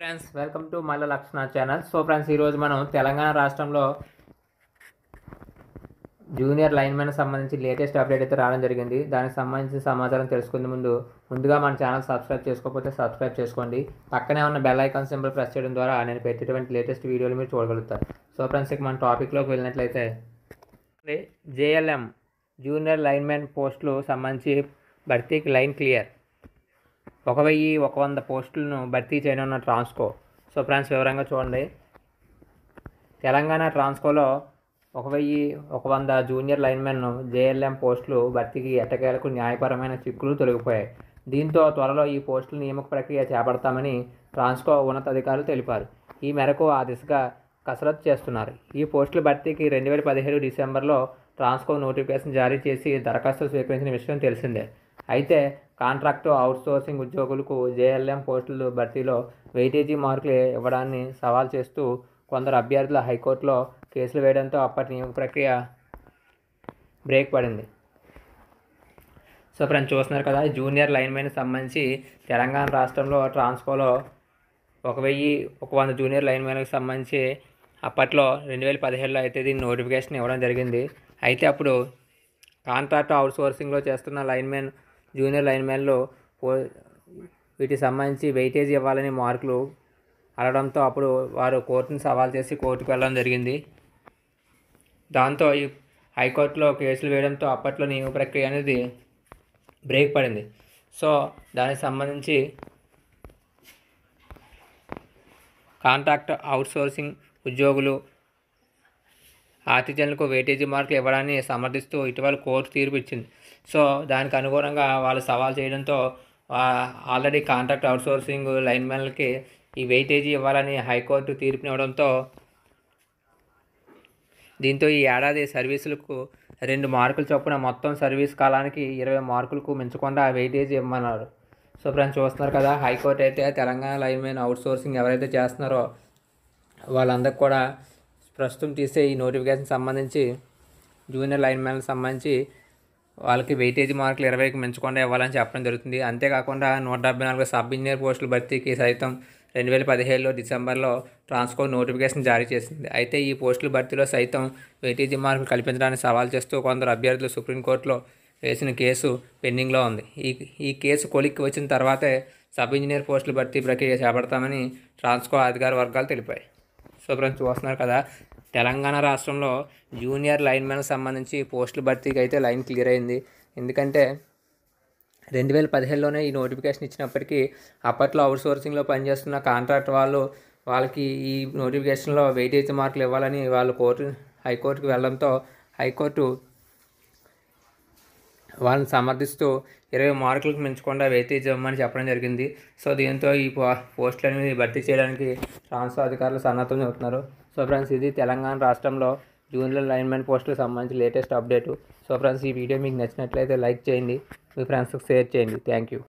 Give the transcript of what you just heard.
friends welcome to మల్ల లక్షణ channel so friends ఈరోజు మనం తెలంగాణ రాష్ట్రంలో జూనియర్ లైన్మెన్ సంబంధించి లేటెస్ట్ అప్డేట్ అయితే రావడం జరిగింది దానికి సంబంధించిన సమాచారం తెలుసుకునే ముందు ముందుగా మన ఛానల్ సబ్స్క్రైబ్ చేసుకోకపోతే సబ్స్క్రైబ్ చేసుకోండి పక్కనే ఉన్న బెల్ ఐకాన్ సింబల్ ప్రెస్ చేయడం ద్వారా నేను పెట్టేటువంటి లేటెస్ట్ వీడియోలు మీరు చూడగలుగుతారు సో ఫ్రెండ్స్ ఇక మన టాపిక్లోకి వెళ్ళినట్లయితే జేఎల్ఎం జూనియర్ లైన్మెన్ పోస్టులు సంబంధించి భర్తీకి లైన్ క్లియర్ ఒక వెయ్యి ఒక వంద పోస్టులను భర్తీ చేయనున్న ట్రాన్స్కో సో ఫ్రెండ్స్ వివరంగా చూడండి తెలంగాణ ట్రాన్స్కోలో ఒక వెయ్యి ఒక వంద జూనియర్ లైన్మెన్ జేఎల్ఎం పోస్టులు భర్తీకి ఎట్టకేలకు న్యాయపరమైన చిక్కులు తొలగిపోయాయి దీంతో త్వరలో ఈ పోస్టుల నియామక ప్రక్రియ చేపడతామని ట్రాన్స్కో ఉన్నతాధికారులు తెలిపారు ఈ మేరకు ఆ దిశగా కసరత్తు చేస్తున్నారు ఈ పోస్టుల భర్తీకి రెండు వేల పదిహేడు డిసెంబర్లో ట్రాన్స్కో నోటిఫికేషన్ జారీ చేసి దరఖాస్తులు స్వీకరించిన విషయం తెలిసిందే అయితే కాంట్రాక్టు అవుట్సోర్సింగ్ ఉద్యోగులకు జేఎల్ఎం పోస్టుల భర్తీలో వెయిటేజీ మార్కులు ఇవ్వడాన్ని సవాల్ చేస్తూ కొందరు అభ్యర్థుల హైకోర్టులో కేసులు వేయడంతో అప్పటి నియమక ప్రక్రియ బ్రేక్ పడింది సో ఫ్రెండ్స్ చూస్తున్నారు కదా జూనియర్ లైన్మెన్ సంబంధించి తెలంగాణ రాష్ట్రంలో ట్రాన్స్కోలో ఒక వెయ్యి ఒక వంద జూనియర్ లైన్మెన్కి సంబంధించి అప్పట్లో రెండు వేల పదిహేడులో అయితే దీన్ని నోటిఫికేషన్ ఇవ్వడం జరిగింది అయితే అప్పుడు కాంట్రాక్ట్ అవుట్సోర్సింగ్లో చేస్తున్న లైన్మెన్ జూనియర్ లైన్మెన్లు పో వీటికి సంబంధించి వెయిటేజ్ ఇవ్వాలని మార్కులు అడగడంతో అప్పుడు వారు కోర్టును సవాల్ చేసి కోర్టుకు వెళ్ళడం జరిగింది దాంతో ఈ హైకోర్టులో కేసులు వేయడంతో అప్పట్లో నియమ ప్రక్రియ అనేది బ్రేక్ పడింది సో దానికి సంబంధించి కాంట్రాక్ట్ అవుట్సోర్సింగ్ ఉద్యోగులు ఆతిథ్యులకు వెయిటేజీ మార్కులు ఇవ్వడాన్ని సమర్థిస్తూ ఇటీవల కోర్టు తీర్పు ఇచ్చింది సో దానికి అనుగుణంగా వాళ్ళు సవాల్ చేయడంతో ఆల్రెడీ కాంట్రాక్ట్ అవుట్సోర్సింగ్ లైన్మెన్లకి ఈ వెయిటేజీ ఇవ్వాలని హైకోర్టు తీర్పునివ్వడంతో దీంతో ఈ ఏడాది సర్వీసులకు రెండు మార్కులు చొప్పున మొత్తం సర్వీస్ కాలానికి ఇరవై మార్కులకు మించకుండా వెయిటేజ్ ఇవ్వమన్నారు సో ఫ్రెండ్స్ చూస్తున్నారు కదా హైకోర్టు అయితే తెలంగాణ లైన్మెన్ అవుట్సోర్సింగ్ ఎవరైతే చేస్తున్నారో వాళ్ళందరికి కూడా ప్రస్తుతం తీసే ఈ నోటిఫికేషన్ సంబంధించి జూనియర్ లైన్మెన్కి సంబంధించి వాళ్ళకి వెయిటేజ్ మార్కులు ఇరవైకి మించకుండా ఇవ్వాలని చెప్పడం జరుగుతుంది అంతేకాకుండా నూట డెబ్బై నాలుగు సబ్ ఇంజనీర్ పోస్టుల భర్తీకి సైతం రెండు వేల పదిహేడులో డిసెంబర్లో ట్రాన్స్కో నోటిఫికేషన్ జారీ చేసింది అయితే ఈ పోస్టుల భర్తీలో సైతం వెయిటేజీ మార్కులు కల్పించడానికి సవాల్ చేస్తూ కొందరు అభ్యర్థులు సుప్రీంకోర్టులో వేసిన కేసు పెండింగ్లో ఉంది ఈ ఈ కేసు కొలిక్కి వచ్చిన తర్వాతే సబ్ ఇంజనీర్ పోస్టుల భర్తీ ప్రక్రియ చేపడతామని ట్రాన్స్కో అధికార వర్గాలు తెలిపాయి సో ఫ్రెండ్స్ చూస్తున్నారు కదా తెలంగాణ రాష్ట్రంలో జూనియర్ లైన్మెన్ సంబంధించి పోస్టుల భర్తీకి అయితే లైన్ క్లియర్ అయింది ఎందుకంటే రెండు వేల పదిహేడులోనే ఈ నోటిఫికేషన్ ఇచ్చినప్పటికీ అప్పట్లో అవుట్సోర్సింగ్లో పనిచేస్తున్న కాంట్రాక్ట్ వాళ్ళు వాళ్ళకి ఈ నోటిఫికేషన్లో వెయిటేజ్ మార్కులు ఇవ్వాలని వాళ్ళు కోర్టు హైకోర్టుకు వెళ్ళడంతో హైకోర్టు వాళ్ళని సమర్థిస్తూ ఇరవై మార్కులకు మించకుండా వెయిటేజ్ ఇవ్వమని చెప్పడం జరిగింది సో దీంతో ఈ పో పోస్టులని భర్తీ చేయడానికి ట్రాన్స్ఫర్ అధికారులు సన్నద్ధం అవుతున్నారు సో ఫ్రెండ్స్ ఇది తెలంగాణ రాష్ట్రంలో జూనియర్ లైన్మెన్ పోస్టులకు సంబంధించి లేటెస్ట్ అప్డేటు సో ఫ్రెండ్స్ ఈ వీడియో మీకు నచ్చినట్లయితే లైక్ చేయండి మీ ఫ్రెండ్స్కి షేర్ చేయండి థ్యాంక్ యూ